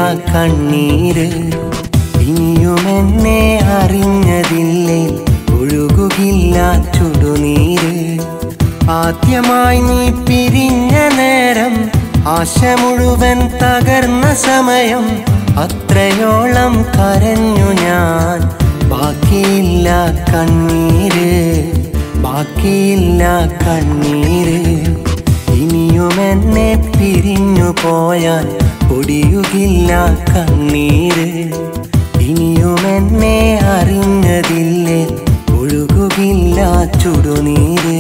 കണ്ണീര് ഇനിയും എന്നെ അറിഞ്ഞതില്ലേ ഒഴുകുകില്ല ചുടുനീര് ആദ്യമായി നീ പിരിഞ്ഞ നേരം ആശ മുഴുവൻ തകർന്ന സമയം അത്രയോളം കരഞ്ഞു ഞാൻ ബാക്കിയില്ല കണ്ണീര് ബാക്കിയില്ല കണ്ണീര് ഇനിയും എന്നെ പിരിഞ്ഞു പോയാൽ പൊടിയുകില്ല കണ്ണീര് ഇനിയും എന്നെ അറിഞ്ഞതില്ലേ ഒഴുകുകില്ല ചുടുനീര്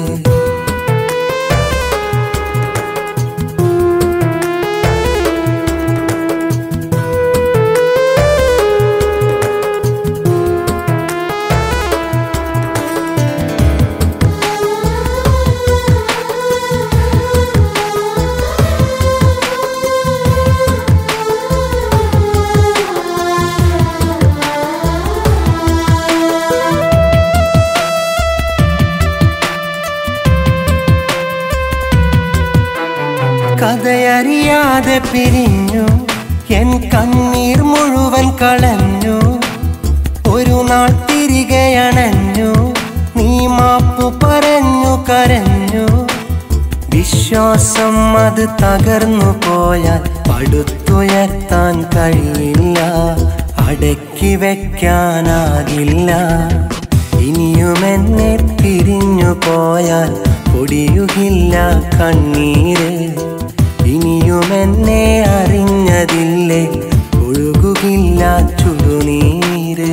കഥയറിയാതെ പിരിഞ്ഞു എൻ കണ്ണീർ മുഴുവൻ കളഞ്ഞു ഒരു നാൾ തിരികെ അണഞ്ഞു നീ മാപ്പു പറഞ്ഞു കരഞ്ഞു വിശ്വാസം അത് തകർന്നു പോയാൽ പടുത്തുയർത്താൻ കഴിയില്ല അടക്കി വെക്കാനാകില്ല ഇനിയും എന്നെ പിരിഞ്ഞു പോയാൽ പൊടിയുകില്ല കണ്ണീര് ഇനിയും എന്നെ അറിഞ്ഞതില്ലേ ഒഴുകുകില്ല ചുടുനീര്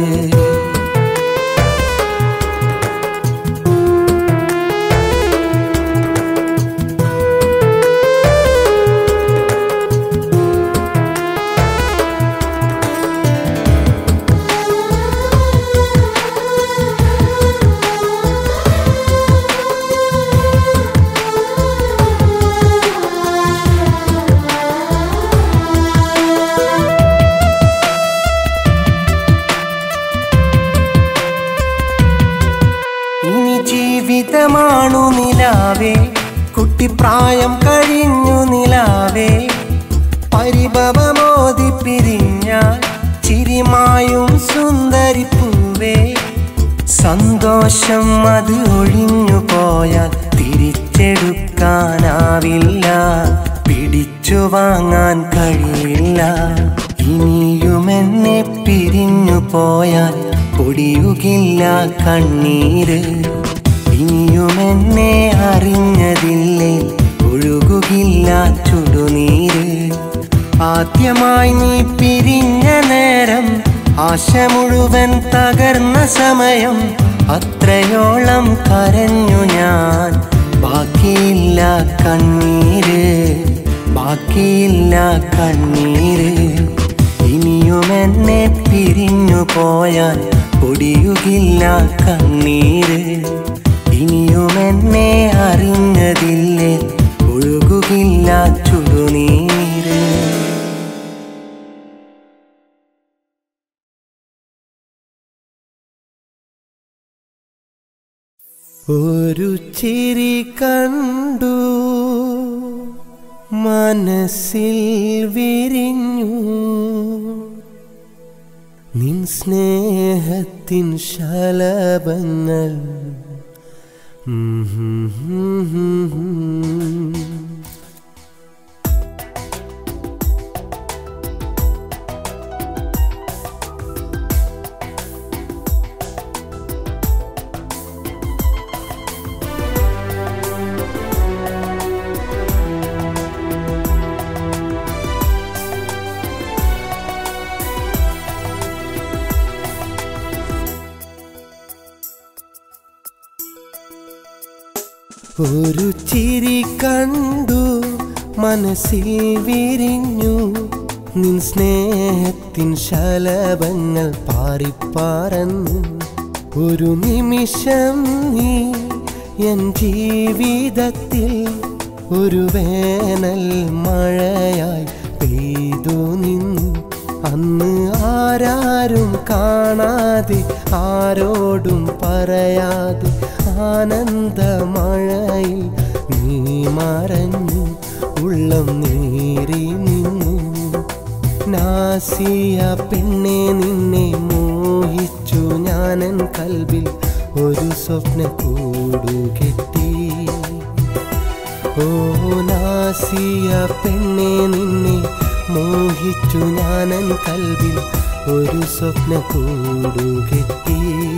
ഇനി ജീവിതമാണു നിലാവേ കുട്ടിപ്രായം കഴിഞ്ഞു നിലാവേ പരിഭവമോതി പിരിഞ്ഞാൽ ചിരിമായും സുന്ദരിപ്പൂവേ സന്തോഷം അത് ഒഴിഞ്ഞു പോയാൽ തിരിച്ചെടുക്കാനാവില്ല പിടിച്ചു വാങ്ങാൻ കഴിയില്ല ഇനിയും എന്നെ പിരിഞ്ഞു പോയാൽ പൊടിയുകില്ല കണ്ണീര് ഇനിയും എന്നെ അറിഞ്ഞതില്ലേ ഒഴുകുകില്ല ചുടുനീര് ആദ്യമായി നീ പിരിഞ്ഞ നേരം ആശ മുഴുവൻ തകർന്ന സമയം അത്രയോളം കരഞ്ഞു ഞാൻ ബാക്കിയില്ല കണ്ണീര് ബാക്കിയില്ല കണ്ണീര് ഇനിയും എന്നെ പിരിഞ്ഞു പോയാൽ പൊടിയുകില്ല കണ്ണീര് ഇനിയും എന്നെ അറിഞ്ഞതില്ലേ ഒഴുകുകില്ല ചുടുനീര് ഒരു ചിരി കണ്ടു മനസ്സിൽ വിരിഞ്ഞു നിൻ സ്നേഹത്തിൻ ശലഭങ്ങൾ ഉം ഹും ഹും ഹും ഹും. ഒരു ചിരി കണ്ടു മനസ്സിൽ വിരിഞ്ഞു നിൻ സ്നേഹത്തിൻ ശലഭങ്ങൾ പാറിപ്പാറന്നു ഒരു നിമിഷം നീ എൻ ജീവിതത്തിൽ ഒരു വേനൽ മഴയായി പെയ്തു നിന്നു അന്ന് ആരാരും കാണാതെ ആരോടും പറയാതെ ആനന്ദമഴയിൽ നീ മറഞ്ഞു ഉള്ളം നേരി നിന്നു നാസിയ പെണ്ണെ നിന്നെ മോഹിച്ചു ഞാനൻ കൽവിൽ ഒരു സ്വപ്ന കൂടുകെട്ടി ഓ നാസിയ പെണ്ണെ നിന്നെ മോഹിച്ചു ഞാനൻ കൽവിൽ ഒരു സ്വപ്ന കൂടുകെട്ടി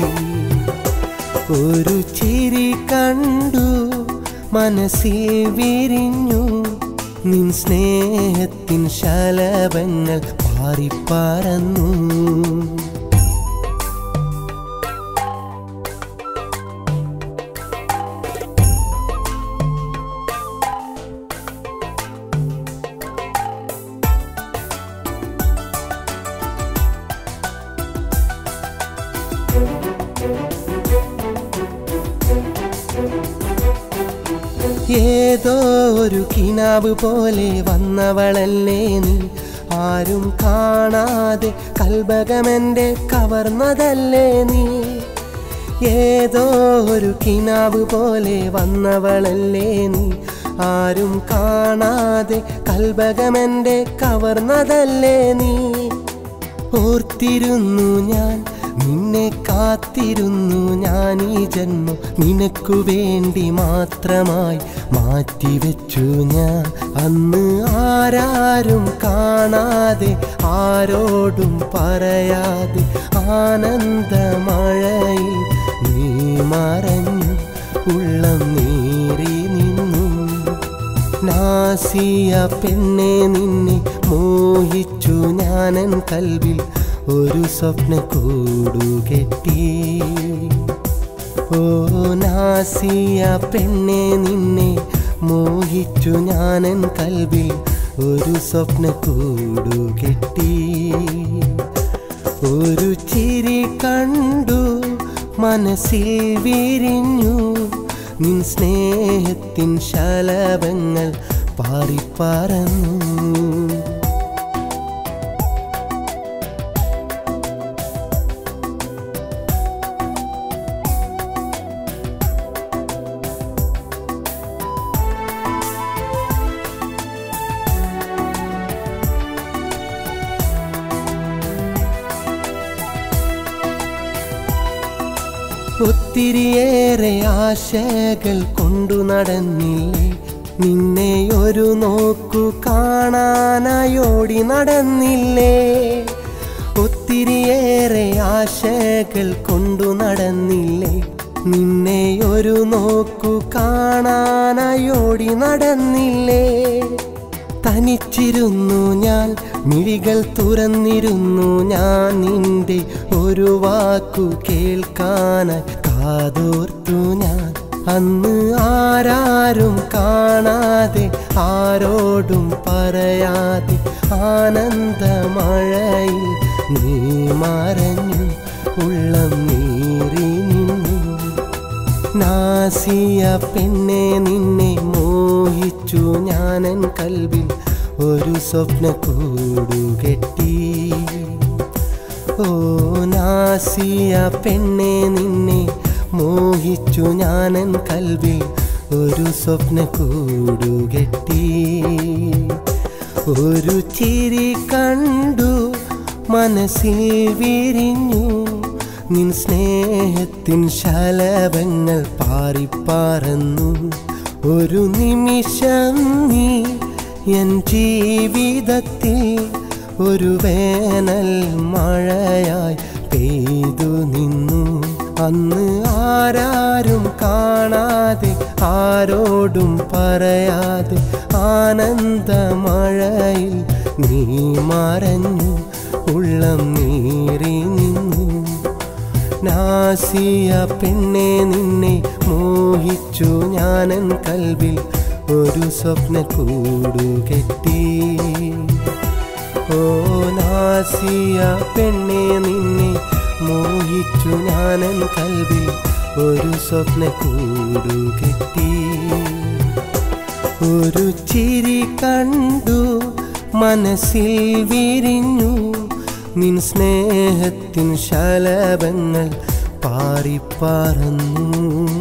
ഒരു ചിരി കണ്ടു മനസ്സിൽ വിരിഞ്ഞു നിൻ സ്നേഹത്തിൻ ശലഭങ്ങൾ പാറിപ്പറന്നു ഏതോ ഒരു കിനാവ് പോലെ വന്നവളല്ലേ നീ ആരും കാണാതെ കൽബകമെന്റെ കവർന്നതല്ലേ നീ ഏതോ ഒരു കിനാവ് പോലെ വന്നവളല്ലേ നീ ആരും കാണാതെ കൽബകമെന്റെ കവർന്നതല്ലേ നീ ഓർത്തിരുന്നു ഞാൻ നിന്നെ കാത്തിരുന്നു ഞാൻ ഈ ജന്മം നിനക്കു വേണ്ടി മാത്രമായി മാറ്റിവെച്ചു ഞാൻ അന്ന് ആരാരും കാണാതെ ആരോടും പറയാതെ ആനന്ദമഴയിൽ നീ മറഞ്ഞു ഉള്ളം നീറി നിന്നു നാസിയ പെണ്ണെ നിന്നെ മോഹിച്ചു ഞാനൻ കൽവിൽ ഒരു സ്വപ്ന കൂടുകെട്ടി ഓ നാസിയ പെണ്ണെ നിന്നെ മോഹിച്ചു ഞാനൻ കൽവിൽ ഒരു സ്വപ്ന കൂടുകെട്ടി ഒരു ചിരി കണ്ടു മനസ്സിൽ വിരിഞ്ഞു നിൻ സ്നേഹത്തിൻ ശലഭങ്ങൾ പാറിപ്പറന്നു ഒത്തിരിയേറെ ആശകൾ കൊണ്ടു നടന്നില്ലേ നിന്നെ ഒരു നോക്കു കാണാനായോടി നടന്നില്ലേ ഒത്തിരിയേറെ ആശകൾ കൊണ്ടു നടന്നില്ലേ നിന്നെ ഒരു നോക്കു കാണാനായോടി നടന്നില്ലേ തനിച്ചിരുന്നു ഞാൻ മിഴികൾ തുറന്നിരുന്നു ഞാൻ നിന്റെ ഒരു വാക്കു കേൾക്കാനായി കാതോർത്തു ഞാൻ അന്ന് ആരാരും കാണാതെ ആരോടും പറയാതെ ആനന്ദമഴയിൽ നീ മറഞ്ഞു ഉള്ളം നീറി നിന്നു നാസിയ പെണ്ണെ നിന്നെ മോഹിച്ചു ഞാനൻ കൽവിൽ ഒരു സ്വപ്ന കൂടുകെട്ടി ഓ നാസിയ പെണ്ണെ നിന്നെ മോഹിച്ചു ഞാനൻ കൽവിൽ ഒരു സ്വപ്ന കൂടുകെട്ടി ഒരു ചിരി കണ്ടു മനസ്സിൽ വിരിഞ്ഞു നിൻ സ്നേഹത്തിൻ ശലഭങ്ങൾ പാറിപ്പറന്നു ഒരു നിമിഷം നീ എൻ ജീവിതത്തിൽ ഒരു വേനൽ മഴയായി പെയ്തു നിന്നു അന്ന് ആരാരും കാണാതെ ആരോടും പറയാതെ ആനന്ദമഴയിൽ നീ മറഞ്ഞു ഉള്ളം നീറി നിന്നു നാസിയ പെണ്ണെ നിന്നെ മോഹിച്ചു ഞാനൻ കൽവിൽ ഒരു സ്വപ്ന കൂടുകെട്ടി ഓ നാസിയ പെണ്ണെ നിന്നെ മോഹിച്ചു ഞാനൻ കൽവിൽ ഒരു സ്വപ്ന കൂടുകെട്ടി ഒരു ചിരി കണ്ടു മനസ്സിൽ വിരിഞ്ഞു നിൻ സ്നേഹത്തിൻ ശലഭങ്ങൾ പാറിപ്പറന്നു